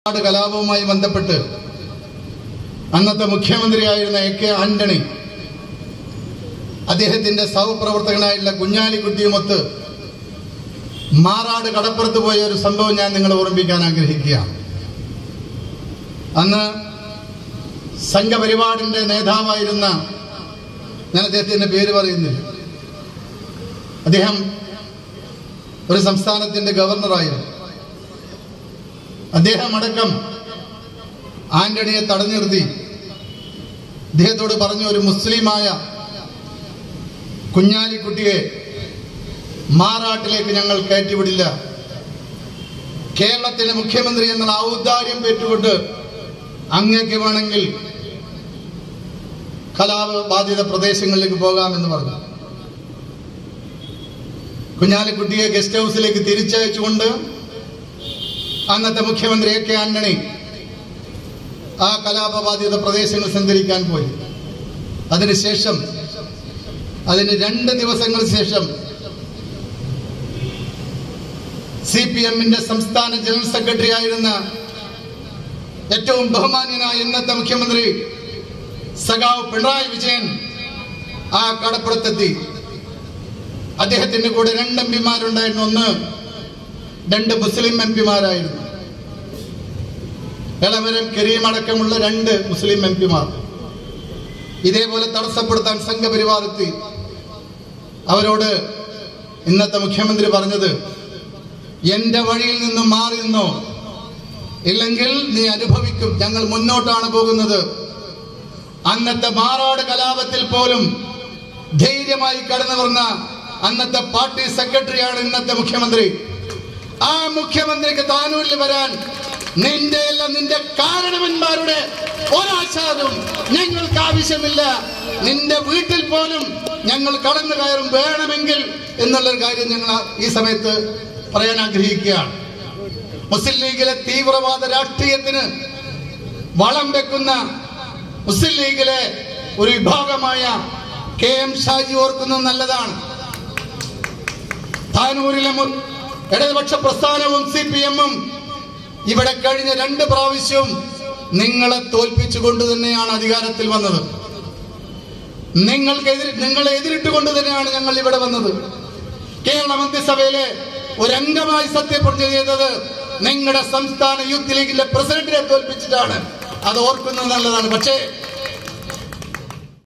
നാട് കലാപവുമായി ബന്ധപ്പെട്ട് അന്നത്തെ മുഖ്യമന്ത്രിയായിരുന്ന എ കെ ആന്റണി അദ്ദേഹത്തിന്റെ സഹപ്രവർത്തകനായിട്ടുള്ള കുഞ്ഞാലിക്കുട്ടിയുമൊത്ത് മാറാട് കടപ്പുറത്ത് പോയ ഒരു സംഭവം ഞാൻ നിങ്ങളെ ഓർമ്മിപ്പിക്കാൻ ആഗ്രഹിക്കുകയാണ് അന്ന് സംഘപരിപാടിന്റെ നേതാവായിരുന്ന ഞാൻ അദ്ദേഹത്തിന്റെ പേര് പറയുന്നില്ല അദ്ദേഹം ഒരു സംസ്ഥാനത്തിന്റെ ഗവർണറായിരുന്നു അദ്ദേഹം അടക്കം ആന്റണിയെ തടഞ്ഞു നിർത്തി അദ്ദേഹത്തോട് പറഞ്ഞു ഒരു മുസ്ലിമായ കുഞ്ഞാലിക്കുട്ടിയെ മാറാട്ടിലേക്ക് ഞങ്ങൾ കയറ്റിവിടില്ല കേരളത്തിലെ മുഖ്യമന്ത്രി എന്നുള്ള ഔദാര്യം പെറ്റുകൊണ്ട് അങ്ങേക്ക് വേണമെങ്കിൽ കലാപ ബാധിത പ്രദേശങ്ങളിലേക്ക് പോകാമെന്ന് പറഞ്ഞു കുഞ്ഞാലിക്കുട്ടിയെ ഗസ്റ്റ് ഹൗസിലേക്ക് തിരിച്ചയച്ചുകൊണ്ട് അന്നത്തെ മുഖ്യമന്ത്രി എ കെ ആന്റണി ആ കലാപബാധിത പ്രദേശങ്ങൾ സഞ്ചരിക്കാൻ പോയി അതിനുശേഷം അതിന് രണ്ട് ദിവസങ്ങൾക്ക് ശേഷം സി പി എമ്മിന്റെ സംസ്ഥാന ജനറൽ സെക്രട്ടറി ആയിരുന്ന ഏറ്റവും ബഹുമാന്യനായ ഇന്നത്തെ മുഖ്യമന്ത്രി സഖാവ് പിണറായി വിജയൻ ആ കടപ്പുറത്തെത്തി അദ്ദേഹത്തിന്റെ കൂടെ രണ്ട് എം പിമാരുണ്ടായിരുന്നു ഒന്ന് രണ്ട് മുസ്ലിം എം പിമാരായിരുന്നു ഇളവരം കരീം അടക്കമുള്ള രണ്ട് മുസ്ലിം എം പിമാർ ഇതേപോലെ തടസ്സപ്പെടുത്താൻ സംഘപരിവാർ എത്തി അവരോട് ഇന്നത്തെ മുഖ്യമന്ത്രി പറഞ്ഞത് എന്റെ വഴിയിൽ നിന്നും മാറി നിന്നോ ഇല്ലെങ്കിൽ നീ അനുഭവിക്കും ഞങ്ങൾ മുന്നോട്ടാണ് പോകുന്നത് അന്നത്തെ മാറാട് കലാപത്തിൽ പോലും ധൈര്യമായി കടന്നു വന്ന അന്നത്തെ പാർട്ടി സെക്രട്ടറിയാണ് ഇന്നത്തെ മുഖ്യമന്ത്രി ആ മുഖ്യമന്ത്രിക്ക് താനൂരിൽ വരാൻ നിന്റെ അല്ല നിന്റെ കാരണവന്മാരുടെ ഒരാശാദും ഞങ്ങൾക്ക് ആവശ്യമില്ല നിന്റെ വീട്ടിൽ പോലും ഞങ്ങൾ കടന്നു കയറും വേണമെങ്കിൽ എന്നുള്ളൊരു കാര്യം ഞങ്ങൾ ഈ സമയത്ത് പറയാൻ ആഗ്രഹിക്കുകയാണ് മുസ്ലിം ലീഗിലെ തീവ്രവാദ രാഷ്ട്രീയത്തിന് വളം വെക്കുന്ന മുസ്ലിം ലീഗിലെ ഒരു വിഭാഗമായ കെ എം ഷാജി ഓർക്കുന്നത് നല്ലതാണ് താനൂരിലെ മു- ഇടതുപക്ഷ പ്രസ്ഥാനവും സി പി എമ്മും ഇവിടെ കഴിഞ്ഞ രണ്ട് പ്രാവശ്യവും നിങ്ങളെ തോൽപ്പിച്ചുകൊണ്ട് തന്നെയാണ് അധികാരത്തിൽ വന്നത് നിങ്ങൾക്കെതിരെ നിങ്ങളെ എതിരിട്ടുകൊണ്ട് തന്നെയാണ് ഞങ്ങൾ ഇവിടെ വന്നത് കേരള മന്ത്രിസഭയിലെ ഒരംഗമായി സത്യപ്രതിജ്ഞ ചെയ്തത് നിങ്ങളുടെ സംസ്ഥാന യൂത്ത് ലീഗിന്റെ പ്രസിഡന്റിനെ തോൽപ്പിച്ചിട്ടാണ് അത് ഓർക്കുന്നത് നല്ലതാണ് പക്ഷേ